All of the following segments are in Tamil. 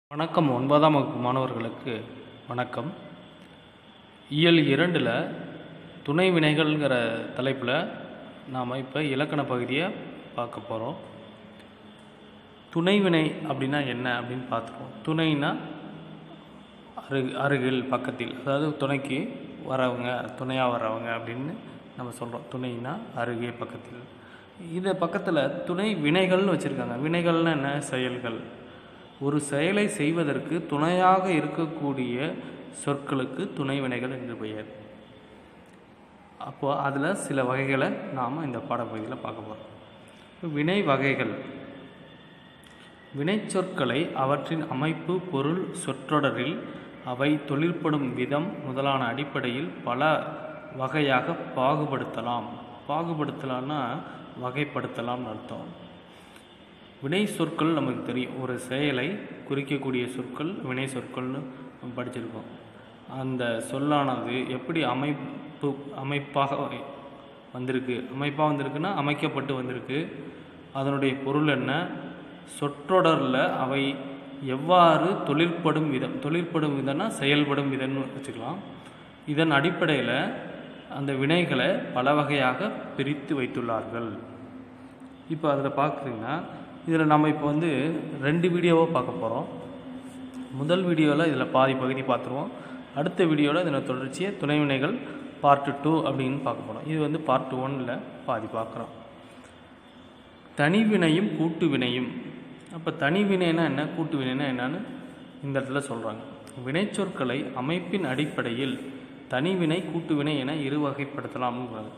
வணக்கம் ஒன்பதாம் வகுப்பு மாணவர்களுக்கு வணக்கம் இயல் இரண்டில் துணை வினைகள்ங்கிற தலைப்பில் நாம் இப்போ இலக்கண பகுதியை பார்க்க போகிறோம் துணை வினை அப்படின்னா என்ன அப்படின்னு பார்த்துருவோம் துணைனா அரு அருகில் பக்கத்தில் அதாவது துணைக்கு வரவங்க துணையாக வரவங்க அப்படின்னு நம்ம சொல்கிறோம் துணைனா அருகே பக்கத்தில் இதை பக்கத்தில் துணை வினைகள்னு வச்சுருக்காங்க வினைகள்னா என்ன செயல்கள் ஒரு செயலை செய்வதற்கு துணையாக இருக்கக்கூடிய சொற்களுக்கு துணை வினைகள் என்று பெயர் அப்போ அதில் சில வகைகளை நாம் இந்த பாடப்பகுதியில் பார்க்க போகிறோம் வினை வகைகள் வினைச்சொற்களை அவற்றின் அமைப்பு பொருள் சொற்றொடரில் அவை தொழிற்படும் விதம் முதலான அடிப்படையில் பல வகையாக பாகுபடுத்தலாம் பாகுபடுத்தலாம்னா வகைப்படுத்தலாம்னு அர்த்தம் வினை சொற்கள் நமக்கு தெரியும் ஒரு செயலை குறிக்கக்கூடிய சொற்கள் வினை சொற்கள்னு நம்ம படிச்சிருக்கோம் அந்த சொல்லானது எப்படி அமைப்பு அமைப்பாக வந்திருக்கு அமைப்பாக வந்திருக்குன்னா அமைக்கப்பட்டு வந்திருக்கு அதனுடைய பொருள் என்ன சொற்றொடரில் அவை எவ்வாறு தொழிற்படும் விதம் தொழிற்படும் விதம்னா செயல்படும் விதம்னு வச்சுக்கலாம் இதன் அடிப்படையில் அந்த வினைகளை பல வகையாக பிரித்து வைத்துள்ளார்கள் இப்போ அதில் பார்க்குறீங்கன்னா இதில் நம்ம இப்போ வந்து ரெண்டு வீடியோவாக பார்க்க போகிறோம் முதல் வீடியோவில் இதில் பாதி பகுதி பார்த்துருவோம் அடுத்த வீடியோவில் இதில் தொடர்ச்சியை துணைவினைகள் பார்ட்டு டூ அப்படின்னு பார்க்க போகிறோம் இது வந்து பார்ட் ஒன்னில் பாதி பார்க்குறோம் தனிவினையும் கூட்டு வினையும் அப்போ தனிவினைனா என்ன கூட்டு வினைனா என்னன்னு இந்த இடத்துல சொல்கிறாங்க வினைச்சொற்களை அமைப்பின் அடிப்படையில் தனிவினை கூட்டுவினை என இரு வகைப்படுத்தலாம்ங்கிறாங்க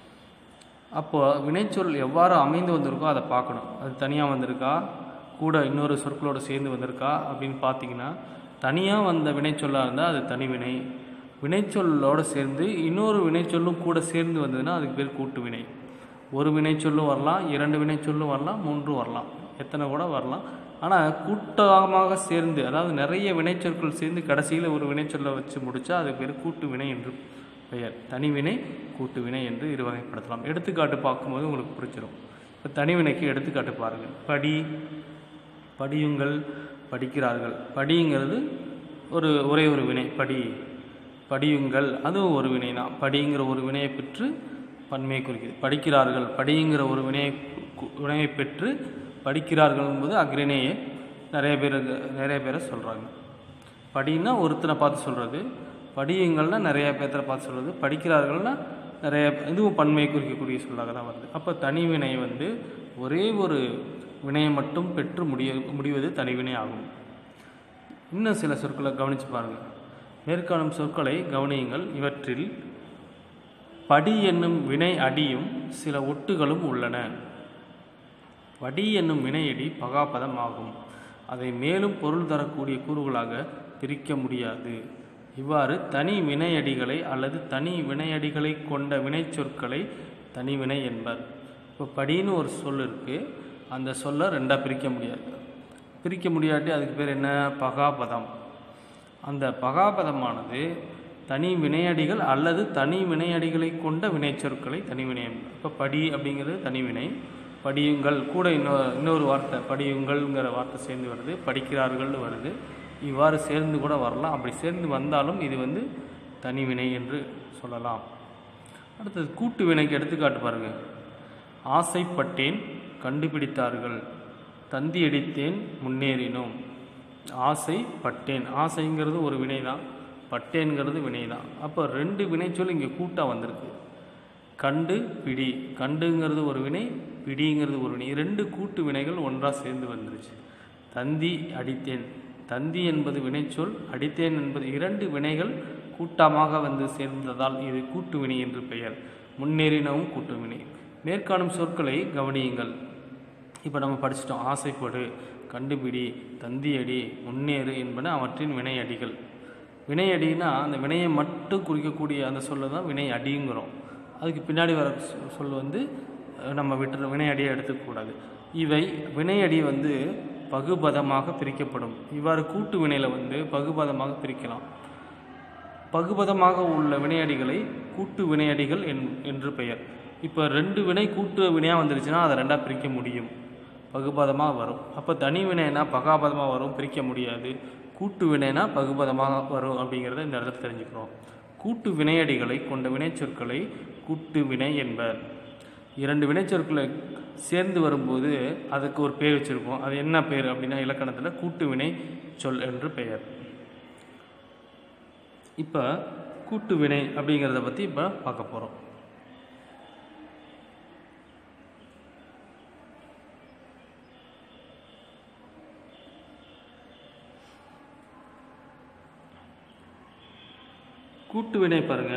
அப்போ வினைச்சொல் எவ்வாறு அமைந்து வந்திருக்கோ அதை பார்க்கணும் அது தனியாக வந்திருக்கா கூட இன்னொரு சொற்களோடு சேர்ந்து வந்திருக்கா அப்படின்னு பார்த்தீங்கன்னா தனியாக வந்த வினைச்சொல்லாக இருந்தால் அது தனிவினை வினைச்சொல்லோடு சேர்ந்து இன்னொரு வினைச்சொல்லும் கூட சேர்ந்து வந்ததுன்னா அதுக்கு பேர் கூட்டு வினை ஒரு வினைச்சொல்லும் வரலாம் இரண்டு வினைச்சொல்லும் வரலாம் மூன்று வரலாம் எத்தனை கூட வரலாம் ஆனால் கூட்டமாக சேர்ந்து அதாவது நிறைய வினைச்சொற்கள் சேர்ந்து கடைசியில் ஒரு வினைச்சொல்லை வச்சு முடித்தா அது பேர் கூட்டு வினை என்று பெயர் தனிவினை கூட்டு வினை என்று இரு வகைப்படுத்தலாம் எடுத்துக்காட்டு பார்க்கும்போது உங்களுக்கு புரிச்சிடும் இப்போ தனிவினைக்கு எடுத்துக்காட்டு பாருங்கள் படி படியுங்கள் படிக்கிறார்கள் படிங்கிறது ஒரு ஒரே ஒரு வினை படி படியுங்கள் அதுவும் ஒரு வினை தான் படிங்கிற ஒரு வினையை பெற்று பன்மையை குறிக்குது படிக்கிறார்கள் படிங்கிற ஒரு வினையை வினையை பெற்று படிக்கிறார்கள் என்பது அக்ரிணையை நிறைய பேர் நிறைய பேரை சொல்கிறாங்க படின்னா ஒருத்தனை பார்த்து சொல்கிறது படியுங்கள்னா நிறைய பேர்த்த பார்த்து சொல்கிறது படிக்கிறார்கள்னா நிறைய இதுவும் பன்மையை குறிக்கக்கூடிய சொல்லாக தான் வருது அப்போ தனிவினை வந்து ஒரே ஒரு வினையை மட்டும் பெற்று முடிய முடிவது தனிவினை ஆகும் இன்னும் சில சொற்களை கவனித்து பாருங்கள் மேற்காணும் சொற்களை கவனியுங்கள் இவற்றில் படி என்னும் வினை அடியும் சில ஒட்டுகளும் உள்ளன வடி என்னும் வினையடி பகாபதம் ஆகும் அதை மேலும் பொருள் தரக்கூடிய கூறுகளாக பிரிக்க முடியாது இவ்வாறு தனி வினையடிகளை அல்லது தனி வினையடிகளை கொண்ட வினைச்சொற்களை தனி வினை என்பர் இப்போ படின்னு ஒரு சொல் இருக்குது அந்த சொல்லை ரெண்டாக பிரிக்க முடியாது பிரிக்க முடியாட்டி அதுக்கு பேர் என்ன பகாபதம் அந்த பகாபதமானது தனி வினையடிகள் அல்லது தனி வினையடிகளை கொண்ட வினைச்சொற்களை தனி வினை இப்போ படி அப்படிங்கிறது தனிவினை படியுங்கள் கூட இன்னொரு இன்னொரு வார்த்தை படியுங்கள்ங்கிற வார்த்தை சேர்ந்து வருது படிக்கிறார்கள்னு வருது இவ்வாறு சேர்ந்து கூட வரலாம் அப்படி சேர்ந்து வந்தாலும் இது வந்து தனிவினை என்று சொல்லலாம் அடுத்தது கூட்டு வினைக்கு எடுத்துக்காட்டு பாருங்கள் ஆசைப்பட்டேன் கண்டுபிடித்தார்கள் தந்தி அடித்தேன் முன்னேறினோம் ஆசைப்பட்டேன் ஆசைங்கிறது ஒரு வினை தான் பட்டேன்கிறது வினை தான் அப்போ ரெண்டு வினைச்சொல் இங்கே கூட்டாக வந்திருக்கு கண்டு பிடி கண்டுங்கிறது ஒரு வினை பிடிங்கிறது ஒரு வினை ரெண்டு கூட்டு வினைகள் ஒன்றாக சேர்ந்து வந்துருச்சு தந்தி அடித்தேன் தந்தி என்பது வினைச்சொல் அடித்தேன் என்பது இரண்டு வினைகள் கூட்டமாக வந்து சேர்ந்ததால் இது கூட்டு வினை என்று பெயர் முன்னேறினவும் கூட்டு வினை மேற்காணும் சொற்களை கவனியுங்கள் இப்போ நம்ம படிச்சிட்டோம் ஆசைப்படு கண்டுபிடி தந்தியடி முன்னேறு என்பன அவற்றின் வினையடிகள் வினையடினா அந்த வினையை மட்டும் குறிக்கக்கூடிய அந்த சொல்ல தான் வினை அடிங்கிறோம் அதுக்கு பின்னாடி வர சொல் வந்து நம்ம விட்டு வினையடியை எடுத்துக்கூடாது இவை வினையடி வந்து பகுபதமாக பிரிக்கப்படும் இவ்வாறு கூட்டு வினையில் வந்து பகுபதமாக பிரிக்கலாம் பகுபதமாக உள்ள வினையடிகளை கூட்டு வினையடிகள் என் என்று பெயர் இப்போ ரெண்டு வினை கூட்டு வினையாக வந்துருச்சுன்னா அதை ரெண்டாக பிரிக்க முடியும் பகுபதமாக வரும் அப்போ தனி வினைனா பகாபதமாக வரும் பிரிக்க முடியாது கூட்டு வினைனா பகுபதமாக வரும் அப்படிங்கிறத இந்த இடத்துல தெரிஞ்சுக்கிறோம் கூட்டு வினையடிகளை கொண்ட வினைச்சொற்களை கூட்டு வினை என்பர் இரண்டு வினைச்சொற்களை சேர்ந்து வரும்போது அதுக்கு ஒரு பேர் வச்சுருப்போம் அது என்ன பேர் அப்படின்னா இலக்கணத்தில் கூட்டு வினை சொல் என்று பெயர் இப்போ கூட்டு வினை அப்படிங்கிறத பற்றி இப்போ பார்க்க போகிறோம் கூட்டு வினை பாருங்க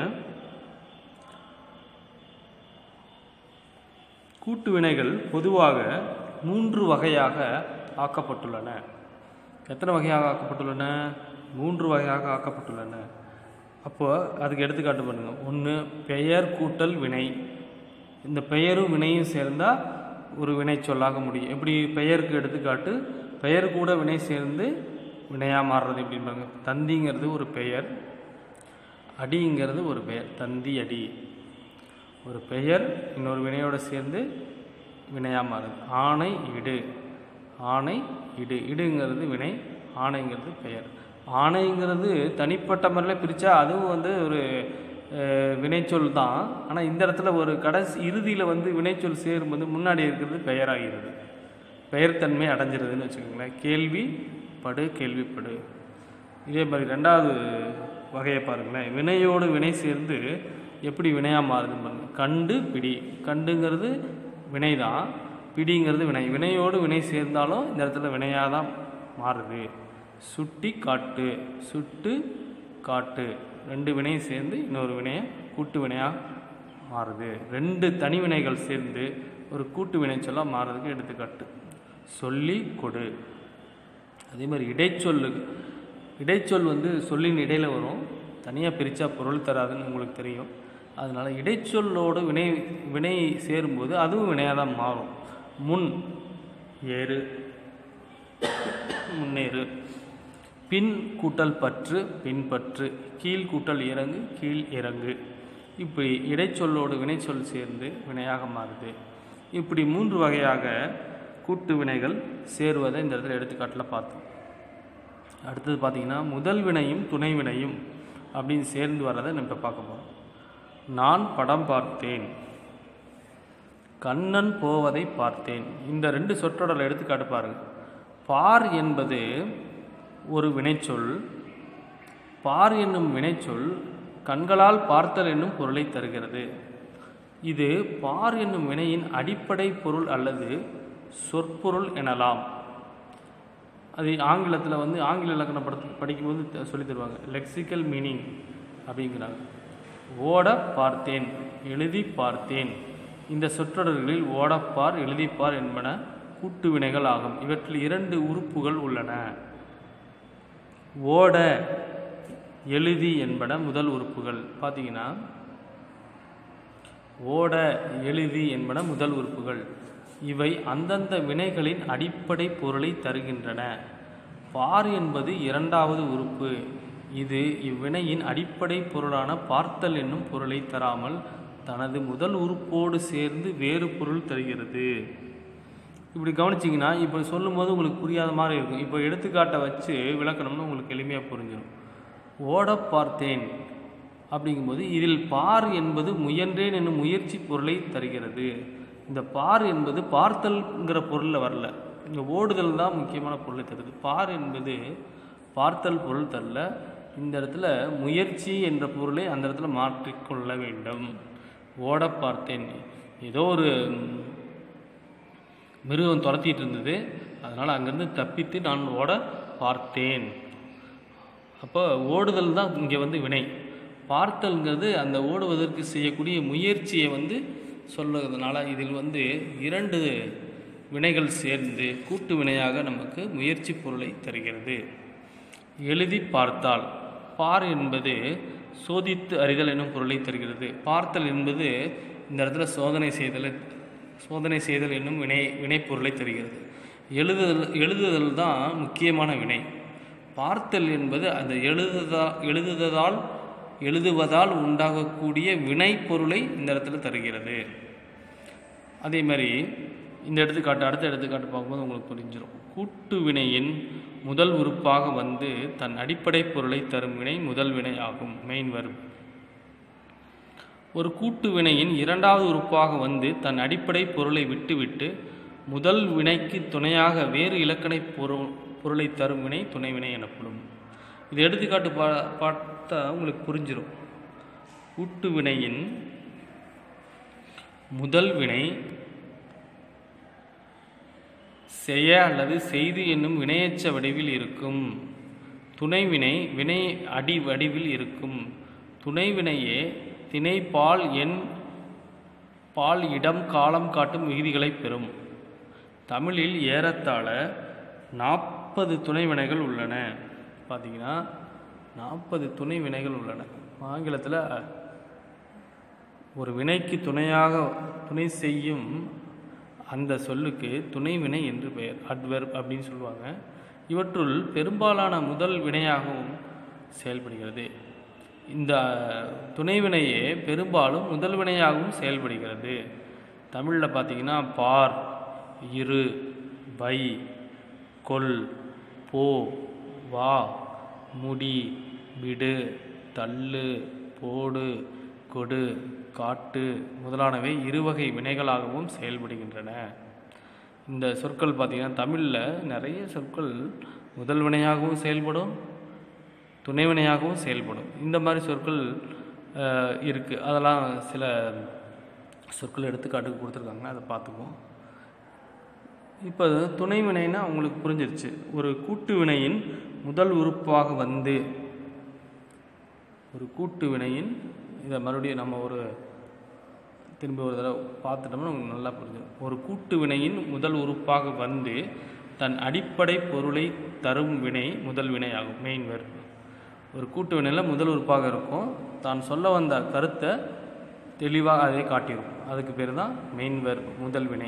கூட்டு வினைகள் பொதுவாக மூன்று வகையாக ஆக்கப்பட்டுள்ளன எத்தனை வகையாக ஆக்கப்பட்டுள்ளன மூன்று வகையாக ஆக்கப்பட்டுள்ளன அப்போ அதுக்கு எடுத்துக்காட்டு பண்ணுங்க ஒன்று பெயர் கூட்டல் வினை இந்த பெயரும் வினையும் சேர்ந்தால் ஒரு வினை சொல்லாக முடியும் எப்படி பெயருக்கு எடுத்துக்காட்டு பெயர் கூட வினை சேர்ந்து வினையாக மாறுறது எப்படின்பாங்க தந்திங்கிறது ஒரு பெயர் அடிங்கிறது ஒரு பெயர் தந்தி அடி ஒரு பெயர் இன்னொரு வினையோடு சேர்ந்து வினையாக மாறுது ஆணை இடு ஆணை இடு இடுங்கிறது வினை ஆணைங்கிறது பெயர் ஆணைங்கிறது தனிப்பட்ட முறையில் பிரித்தா அதுவும் வந்து ஒரு அஹ், வினைச்சொல் தான் ஆனால் இந்த இடத்துல ஒரு கடைசி இறுதியில் வந்து வினைச்சொல் சேரும்போது முன்னாடி இருக்கிறது பெயராகிறது பெயர்த்தன்மை அடைஞ்சிருதுன்னு வச்சுக்கோங்களேன் கேள்வி படு கேள்விப்படு இதே மாதிரி ரெண்டாவது வகையை பாருங்களேன் வினையோடு வினை சேர்ந்து எப்படி வினையாக மாறுதுன்னு பாருங்க கண்டு பிடி கண்டுங்கிறது வினை தான் பிடிங்கிறது வினை வினையோடு வினை சேர்ந்தாலும் இந்த இடத்துல வினையாக தான் மாறுது சுட்டி காட்டு சுட்டு காட்டு ரெண்டு வினையும் சேர்ந்து இன்னொரு வினையை கூட்டு வினையாக மாறுது ரெண்டு தனி வினைகள் சேர்ந்து ஒரு கூட்டு வினை சொல்ல மாறுறதுக்கு எடுத்துக்காட்டு சொல்லி கொடு அதே மாதிரி இடைச்சொல்லு இடைச்சொல் வந்து சொல்லின் இடையில வரும் தனியாக பிரித்தா பொருள் தராதுன்னு உங்களுக்கு தெரியும் அதனால் இடைச்சொல்லோடு வினை வினை சேரும்போது அதுவும் வினையாக தான் மாறும் முன் ஏறு முன்னேறு பின் கூட்டல் பற்று பின்பற்று கீழ் கூட்டல் இறங்கு கீழ் இறங்கு இப்படி இடைச்சொல்லோடு வினைச்சொல் சேர்ந்து வினையாக மாறுது இப்படி மூன்று வகையாக கூட்டு வினைகள் சேருவதை இந்த இடத்துல எடுத்துக்காட்டில் பார்த்தோம் அடுத்தது பார்த்தீங்கன்னா முதல் வினையும் துணை வினையும் அப்படின்னு சேர்ந்து வர்றதை நம்ம இப்போ பார்க்க போகிறோம் நான் படம் பார்த்தேன் கண்ணன் போவதை பார்த்தேன் இந்த ரெண்டு சொற்றொடரை எடுத்துக்காட்டு பாருங்க பார் என்பது ஒரு வினைச்சொல் பார் என்னும் வினைச்சொல் கண்களால் பார்த்தல் என்னும் பொருளை தருகிறது இது பார் என்னும் வினையின் அடிப்படை பொருள் அல்லது சொற்பொருள் எனலாம் அது ஆங்கிலத்தில் வந்து ஆங்கில இலக்கணம் படத்து படிக்கும்போது த- சொல்லித் தருவாங்க லெக்சிக்கல் மீனிங் அப்படிங்கிறாங்க ஓட பார்த்தேன் எழுதி பார்த்தேன் இந்த சொற்றொடர்களில் ஓடப்பார் எழுதிப்பார் என்பன கூட்டு வினைகள் ஆகும் இவற்றில் இரண்டு உறுப்புகள் உள்ளன ஓட எழுதி என்பன முதல் உறுப்புகள் பார்த்தீங்கன்னா ஓட எழுதி என்பன முதல் உறுப்புகள் இவை அந்தந்த வினைகளின் அடிப்படை பொருளை தருகின்றன பார் என்பது இரண்டாவது உறுப்பு இது இவ்வினையின் அடிப்படை பொருளான பார்த்தல் என்னும் பொருளை தராமல் தனது முதல் உறுப்போடு சேர்ந்து வேறு பொருள் தருகிறது இப்படி கவனிச்சிங்கன்னா இப்போ சொல்லும்போது உங்களுக்கு புரியாத மாதிரி இருக்கும் இப்போ எடுத்துக்காட்டை வச்சு விளக்கணும்னு உங்களுக்கு எளிமையாக புரிஞ்சிடும் ஓட பார்த்தேன் அப்படிங்கும்போது இதில் பார் என்பது முயன்றேன் என்னும் முயற்சி பொருளை தருகிறது இந்த பார் என்பது பார்த்தல்ங்கிற பொருளில் வரல இங்கே ஓடுதல் தான் முக்கியமான பொருளை தருது பார் என்பது பார்த்தல் பொருள் தரல இந்த இடத்துல முயற்சி என்ற பொருளை அந்த இடத்துல மாற்றிக்கொள்ள வேண்டும் ஓட பார்த்தேன் ஏதோ ஒரு மிருகம் துரத்திட்டு இருந்தது அதனால் அங்கேருந்து தப்பித்து நான் ஓட பார்த்தேன் அப்போ ஓடுதல் தான் இங்கே வந்து வினை பார்த்தல்ங்கிறது அந்த ஓடுவதற்கு செய்யக்கூடிய முயற்சியை வந்து சொல்லுறதுனால இதில் வந்து இரண்டு வினைகள் சேர்ந்து கூட்டு வினையாக நமக்கு முயற்சி பொருளை தருகிறது எழுதி பார்த்தால் பார் என்பது சோதித்து அறிதல் என்னும் பொருளை தருகிறது பார்த்தல் என்பது இந்த இடத்துல சோதனை செய்தல் சோதனை செய்தல் என்னும் வினை வினைப்பொருளை தருகிறது எழுதுதல் எழுதுதல் தான் முக்கியமான வினை பார்த்தல் என்பது அந்த எழுதுதா எழுதுததால் எழுதுவதால் உண்டாகக்கூடிய வினை பொருளை இந்த இடத்துல தருகிறது அதே மாதிரி இந்த எடுத்துக்காட்டு அடுத்த எடுத்துக்காட்டு பார்க்கும்போது உங்களுக்கு புரிஞ்சிடும் கூட்டு வினையின் முதல் உறுப்பாக வந்து தன் அடிப்படை பொருளை தரும் வினை முதல் வினை ஆகும் மெயின் verb ஒரு கூட்டு வினையின் இரண்டாவது உறுப்பாக வந்து தன் அடிப்படை பொருளை விட்டுவிட்டு முதல் வினைக்கு துணையாக வேறு இலக்கணை பொருள் பொருளை தரும் வினை துணை வினை எனப்படும் இது எடுத்துக்காட்டு பா பார்த்தா உங்களுக்கு புரிஞ்சிடும் கூட்டு வினையின் முதல் வினை செய்ய அல்லது செய்து என்னும் வினையெச்ச வடிவில் இருக்கும் துணைவினை வினை அடி வடிவில் இருக்கும் துணைவினையே திணை பால் எண் பால் இடம் காலம் காட்டும் விகுதிகளை பெறும் தமிழில் ஏறத்தாழ நாற்பது துணை வினைகள் உள்ளன பார்த்தீங்கன்னா நாற்பது துணை வினைகள் உள்ளன ஆங்கிலத்தில் ஒரு வினைக்கு துணையாக துணை செய்யும் அந்த சொல்லுக்கு துணை வினை என்று பெயர் அட்வெர்ப் அப்படின்னு சொல்லுவாங்க இவற்றுள் பெரும்பாலான முதல் வினையாகவும் செயல்படுகிறது இந்த துணை வினையே பெரும்பாலும் முதல் வினையாகவும் செயல்படுகிறது தமிழில் பார்த்தீங்கன்னா பார் இரு வை கொல் போ வா முடி விடு தள்ளு போடு கொடு காட்டு முதலானவை இருவகை வினைகளாகவும் செயல்படுகின்றன இந்த சொற்கள் பார்த்திங்கன்னா தமிழில் நிறைய சொற்கள் முதல் வினையாகவும் செயல்படும் துணை வினையாகவும் செயல்படும் இந்த மாதிரி சொற்கள் இருக்குது அதெல்லாம் சில சொற்கள் எடுத்துக்காட்டுக்கு கொடுத்துருக்காங்க அதை பார்த்துக்குவோம் இப்போ துணை வினைன்னா உங்களுக்கு புரிஞ்சிருச்சு ஒரு கூட்டு வினையின் முதல் உறுப்பாக வந்து ஒரு கூட்டு வினையின் இதை மறுபடியும் நம்ம ஒரு திரும்ப ஒரு தடவை பார்த்துட்டோம்னா நமக்கு நல்லா புரிஞ்சிடும் ஒரு கூட்டு வினையின் முதல் உறுப்பாக வந்து தன் அடிப்படை பொருளை தரும் வினை முதல் வினை ஆகும் மெயின் வேர் ஒரு கூட்டு வினையில் முதல் உறுப்பாக இருக்கும் தான் சொல்ல வந்த கருத்தை தெளிவாக அதை காட்டியிருக்கும் அதுக்கு பேர் தான் மெயின் வேர் முதல் வினை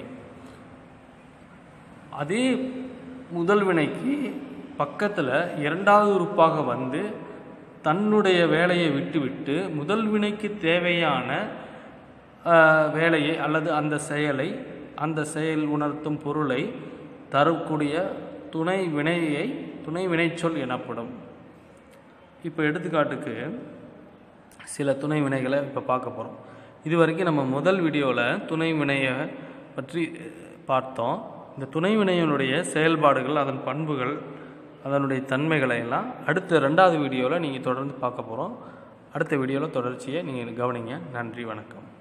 அதே முதல் வினைக்கு பக்கத்தில் இரண்டாவது உறுப்பாக வந்து தன்னுடைய வேலையை விட்டுவிட்டு முதல் வினைக்கு தேவையான ஆஹ், வேலையை அல்லது அந்த செயலை அந்த செயல் உணர்த்தும் பொருளை தரக்கூடிய துணை வினையை துணை வினைச்சொல் எனப்படும் இப்போ எடுத்துக்காட்டுக்கு சில துணை வினைகளை இப்போ பார்க்க போகிறோம் இது வரைக்கும் நம்ம முதல் வீடியோவில் துணை வினையை பற்றி பார்த்தோம் இந்த துணை வினையினுடைய செயல்பாடுகள் அதன் பண்புகள் அதனுடைய தன்மைகளை எல்லாம் அடுத்த ரெண்டாவது வீடியோவில் நீங்கள் தொடர்ந்து பார்க்க போகிறோம் அடுத்த வீடியோவில் தொடர்ச்சியை நீங்கள் கவனிங்க நன்றி வணக்கம்